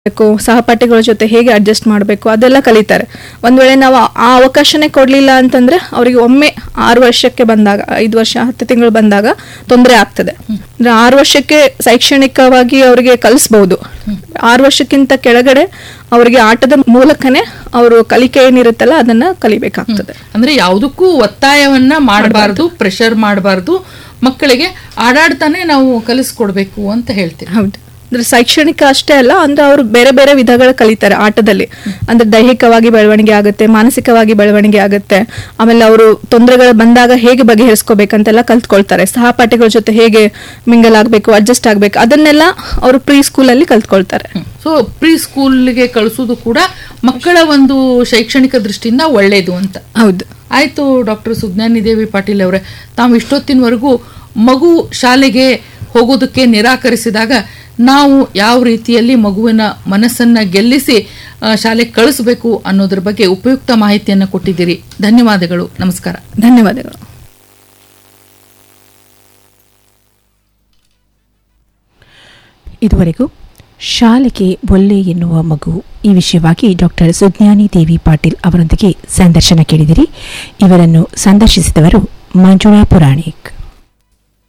ಬೇಕು ಸಹಪಾಠಿಗಳ ಜೊತೆ ಹೇಗೆ ಅಡ್ಜಸ್ಟ್ ಮಾಡಬೇಕು ಅದೆಲ್ಲ ಕಲಿತಾರೆ ಒಂದ್ ವೇಳೆ ನಾವು ಆ ಅವಕಾಶನೇ ಕೊಡ್ಲಿಲ್ಲ ಅಂತಂದ್ರೆ ಅವರಿಗೆ ಒಮ್ಮೆ ಆರು ವರ್ಷಕ್ಕೆ ಬಂದಾಗ ಐದು ವರ್ಷ ಹತ್ತು ತಿಂಗಳು ಬಂದಾಗ ತೊಂದರೆ ಆಗ್ತದೆ ಅಂದ್ರೆ ಆರು ವರ್ಷಕ್ಕೆ ಶೈಕ್ಷಣಿಕವಾಗಿ ಅವರಿಗೆ ಕಲಿಸ್ಬಹುದು ಆರು ವರ್ಷಕ್ಕಿಂತ ಕೆಳಗಡೆ ಅವರಿಗೆ ಆಟದ ಮೂಲಕನೇ ಅವರು ಕಲಿಕೆ ಏನಿರುತ್ತಲ್ಲ ಅದನ್ನ ಕಲಿಬೇಕಾಗ್ತದೆ ಅಂದ್ರೆ ಯಾವುದಕ್ಕೂ ಒತ್ತಾಯವನ್ನ ಮಾಡಬಾರ್ದು ಪ್ರೆಷರ್ ಮಾಡಬಾರ್ದು ಮಕ್ಕಳಿಗೆ ಆಡಾಡ್ತಾನೆ ನಾವು ಕಲಿಸ್ಕೊಡ್ಬೇಕು ಅಂತ ಹೇಳ್ತೀವಿ ಹೌದು ಅಂದ್ರೆ ಶೈಕ್ಷಣಿಕ ಅಷ್ಟೇ ಅಲ್ಲ ಅಂದ್ರೆ ಅವರು ಬೇರೆ ಬೇರೆ ವಿಧಗಳ ಕಲಿತಾರೆ ಆಟದಲ್ಲಿ ಅಂದ್ರೆ ದೈಹಿಕವಾಗಿ ಬೆಳವಣಿಗೆ ಆಗುತ್ತೆ ಮಾನಸಿಕವಾಗಿ ಬೆಳವಣಿಗೆ ಆಗುತ್ತೆ ಆಮೇಲೆ ಅವರು ತೊಂದರೆಗಳು ಬಂದಾಗ ಹೇಗೆ ಬಗೆಹರಿಸ್ಕೋಬೇಕಂತೆಲ್ಲ ಕಲ್ತ್ಕೊಳ್ತಾರೆ ಸಹಪಾಠಿಗಳ ಜೊತೆ ಹೇಗೆ ಮಿಂಗಲ್ ಆಗ್ಬೇಕು ಅಡ್ಜಸ್ಟ್ ಆಗ್ಬೇಕು ಅದನ್ನೆಲ್ಲ ಅವರು ಪ್ರೀ ಸ್ಕೂಲಲ್ಲಿ ಕಲ್ತ್ಕೊಳ್ತಾರೆ ಸೊ ಪ್ರೀ ಸ್ಕೂಲ್ಗೆ ಕಳಿಸೋದು ಕೂಡ ಮಕ್ಕಳ ಒಂದು ಶೈಕ್ಷಣಿಕ ದೃಷ್ಟಿಯಿಂದ ಒಳ್ಳೇದು ಅಂತ ಹೌದು ಆಯ್ತು ಡಾಕ್ಟರ್ ಸುಜ್ಞಾನಿ ದೇವಿ ಪಾಟೀಲ್ ಅವರೇ ತಾವು ಇಷ್ಟೊತ್ತಿನವರೆಗೂ ಮಗು ಶಾಲೆಗೆ ಹೋಗೋದಕ್ಕೆ ನಿರಾಕರಿಸಿದಾಗ ನಾವು ಯಾವ ರೀತಿಯಲ್ಲಿ ಮಗುವಿನ ಮನಸ್ಸನ್ನ ಗೆಲ್ಲಿಸಿ ಆ, ಶಾಲೆಗೆ ಕಳಿಸಬೇಕು ಅನ್ನೋದ್ರ ಬಗ್ಗೆ ಉಪಯುಕ್ತ ಮಾಹಿತಿಯನ್ನು ಕೊಟ್ಟಿದ್ದೀರಿ ಧನ್ಯವಾದಗಳು ನಮಸ್ಕಾರ ಧನ್ಯವಾದಗಳು ಇದುವರೆಗೂ ಶಾಲೆಗೆ ಒಲ್ಲೆ ಎನ್ನುವ ಮಗು ಈ ವಿಷಯವಾಗಿ ಡಾಕ್ಟರ್ ಸುಜ್ಞಾನಿ ದೇವಿ ಪಾಟೀಲ್ ಅವರೊಂದಿಗೆ ಸಂದರ್ಶನ ಕೇಳಿದಿರಿ ಇವರನ್ನು ಸಂದರ್ಶಿಸಿದವರು ಮಂಜುಳಾ ಪುರಾಣಿಕ್